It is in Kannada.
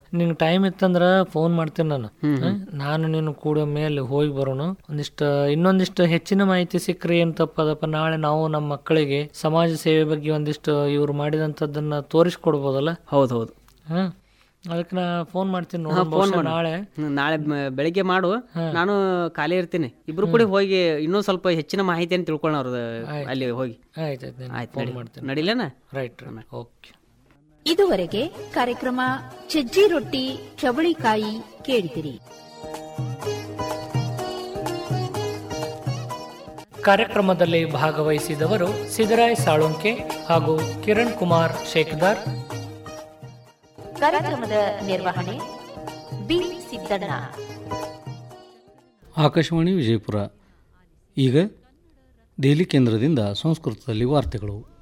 ನಿಂಗೆ ಟೈಮ್ ಇತ್ತಂದ್ರ ಫೋನ್ ಮಾಡ್ತೀನಿ ನಾನು ಹ? ನಾನು ನೀನು ಕೂಡ ಮೇಲೆ ಹೋಗಿ ಬರೋಣ ಒಂದಿಷ್ಟು ಇನ್ನೊಂದಿಷ್ಟು ಹೆಚ್ಚಿನ ಮಾಹಿತಿ ಸಿಕ್ಕರೆ ಏನ್ ತಪ್ಪದಪ್ಪ ನಾಳೆ ನಾವು ನಮ್ಮ ಮಕ್ಕಳಿಗೆ ಸಮಾಜ ಸೇವೆ ಬಗ್ಗೆ ಒಂದಿಷ್ಟು ಇವ್ರು ಮಾಡಿದಂಥದ್ದನ್ನ ತೋರಿಸ್ಕೊಡ್ಬೋದಲ್ಲ ಹೌದು ಹೌದು ಹಾ ಅದಕ್ಕೆ ನಾ ಫೋನ್ ಮಾಡ್ತೀನಿ ಹಾ, ನೋಡೋಣ phone ಬಹುಶಃ ಮಾಡು. ನಾಳೆ ಹ್ಮ್, ನಾಳೆ ಮ- ಬೆಳಿಗ್ಗೆ ಮಾಡು ನಾನು ಖಾಲಿ ಇರ್ತೀನಿ ಇಬ್ರು ಕೂಡ ಹೋಗಿ ಇನ್ನೂ ಸ್ವಲ್ಪ ಹೆಚ್ಚಿನ ಮಾಹಿತಿಯನ್ನು ತಿಳ್ಕೊಳ್ಳೋಣ ಅವ್ರದ್ದು ಅಲ್ಲಿ ಹೋಗಿ ಆಯ್ತಾಯ್ತು ನಾನು ಆಯ್ತು ಫೋನ್ ನಡಿ. ಮಾಡ್ತೀನಿ ನಡಿಲೇನ ರೈಟ್ ರೈಟ್ ಓಕೆ ಇದುವರೆಗೆ ಕಾರ್ಯಕ್ರಮ ಸಜ್ಜಿ ರೊಟ್ಟಿ ಚವಳಿಕಾಯಿ ಕೇಳಿದಿರಿ ಕಾರ್ಯಕ್ರಮದಲ್ಲಿ ಭಾಗವಹಿಸಿದವರು ಸಿದ್ದರಾಯ್ ಸಾಳುಂಕೆ ಹಾಗೂ ಕಿರಣ್ ಕುಮಾರ್ ಶೇಖದಾರ್ ಕಾರ್ಯಕ್ರಮದ ನಿರ್ವಹಣೆ ಬಿ ಸಿದ್ದಣ್ಣ ಆಕಾಶವಾಣಿ ವಿಜಯಪುರ ಈಗ ದೆಹಲಿ ಕೇಂದ್ರದಿಂದ ಸಂಸ್ಕೃತದಲ್ಲಿ ವಾರ್ತೆಗಳು